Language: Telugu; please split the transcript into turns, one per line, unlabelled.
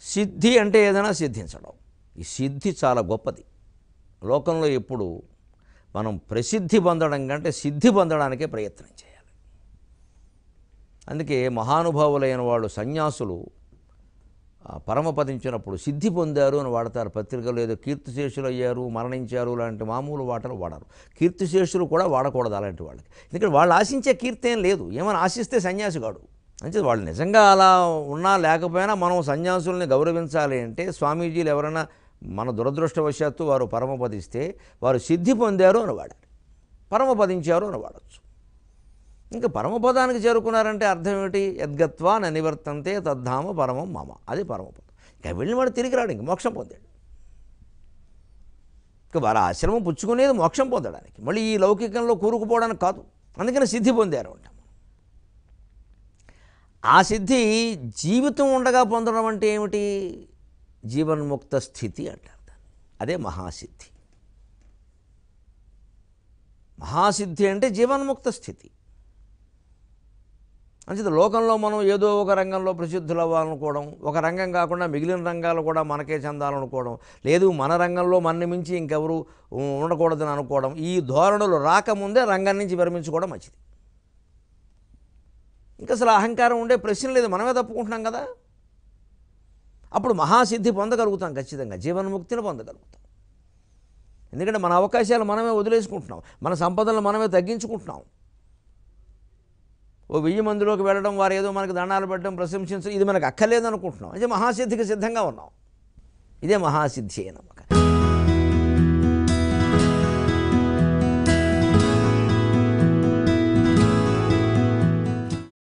సిద్ధి అంటే ఏదైనా సిద్ధించడం ఈ సిద్ధి చాలా గొప్పది లోకంలో ఎప్పుడు మనం ప్రసిద్ధి పొందడం కంటే సిద్ధి పొందడానికే ప్రయత్నం చేయాలి అందుకే మహానుభావులైన వాళ్ళు సన్యాసులు ఆ, పరమపదించినప్పుడు సిద్ధి పొందారు అని వాడతారు పత్రికలు ఏదో కీర్తిశేషులు అయ్యారు మరణించారు లాంటి మామూలు వాటలు వాడరు కీర్తిశేషులు కూడా వాడకూడదు అలాంటి వాళ్ళకి ఎందుకంటే వాళ్ళు ఆశించే కీర్తి ఏం లేదు ఏమైనా ఆశిస్తే సన్యాసిగాడు అంటే వాళ్ళు నిజంగా అలా ఉన్నా లేకపోయినా మనం సన్యాసుల్ని గౌరవించాలి అంటే స్వామీజీలు ఎవరైనా మన దురదృష్టవశాత్తు వారు పరమపదిస్తే వారు సిద్ధి పొందారు అని వాడాలి పరమపదించారు అని వాడచ్చు ఇంకా పరమపదానికి చేరుకున్నారంటే అర్థం ఏమిటి యద్గత్వా న నివర్తంతే తద్ధామ పరమం మమ అది పరమపదం ఇంకా వెళ్ళిన వాడు తిరిగి రాడు ఇంక మోక్షం పొందాడు ఇంకా వారి ఆశ్రమం పుచ్చుకునేది మోక్షం పొందడానికి మళ్ళీ ఈ లౌకికంలో కూరుకుపోవడానికి కాదు అందుకని సిద్ధి పొందారు అంటాం ఆ సిద్ధి జీవితం ఉండగా పొందడం అంటే ఏమిటి జీవన్ముక్త స్థితి అంటారు దాన్ని అదే మహాసిద్ధి మహాసిద్ధి అంటే జీవన్ముక్త స్థితి అంచేత లోకంలో మనం ఏదో ఒక రంగంలో ప్రసిద్ధులు అవ్వాలనుకోవడం ఒక రంగం కాకుండా మిగిలిన రంగాలు కూడా మనకే చెందాలనుకోవడం లేదు మన రంగంలో మన్ని మించి ఇంకెవరు ఉండకూడదని అనుకోవడం ఈ ధోరణులు రాకముందే రంగం నుంచి విరమించుకోవడం మంచిది ఇంకా అసలు అహంకారం ఉండే ప్రశ్న లేదు మనమే తప్పుకుంటున్నాం కదా అప్పుడు మహాసిద్ధి పొందగలుగుతాం ఖచ్చితంగా జీవన్ముక్తిని పొందగలుగుతాం ఎందుకంటే మన అవకాశాలు మనమే వదిలేసుకుంటున్నాం మన సంపదలను మనమే తగ్గించుకుంటున్నాం ఓ వెయ్యి మందిలోకి వెళ్ళడం వారు ఏదో మనకి దండాలు పెట్టడం ప్రశంసించడం ఇది మనకు అక్కర్లేదు అనుకుంటున్నాం అంటే మహాసిద్ధికి సిద్ధంగా ఉన్నాం ఇదే మహాసిద్ధి అయిన నమ్మకం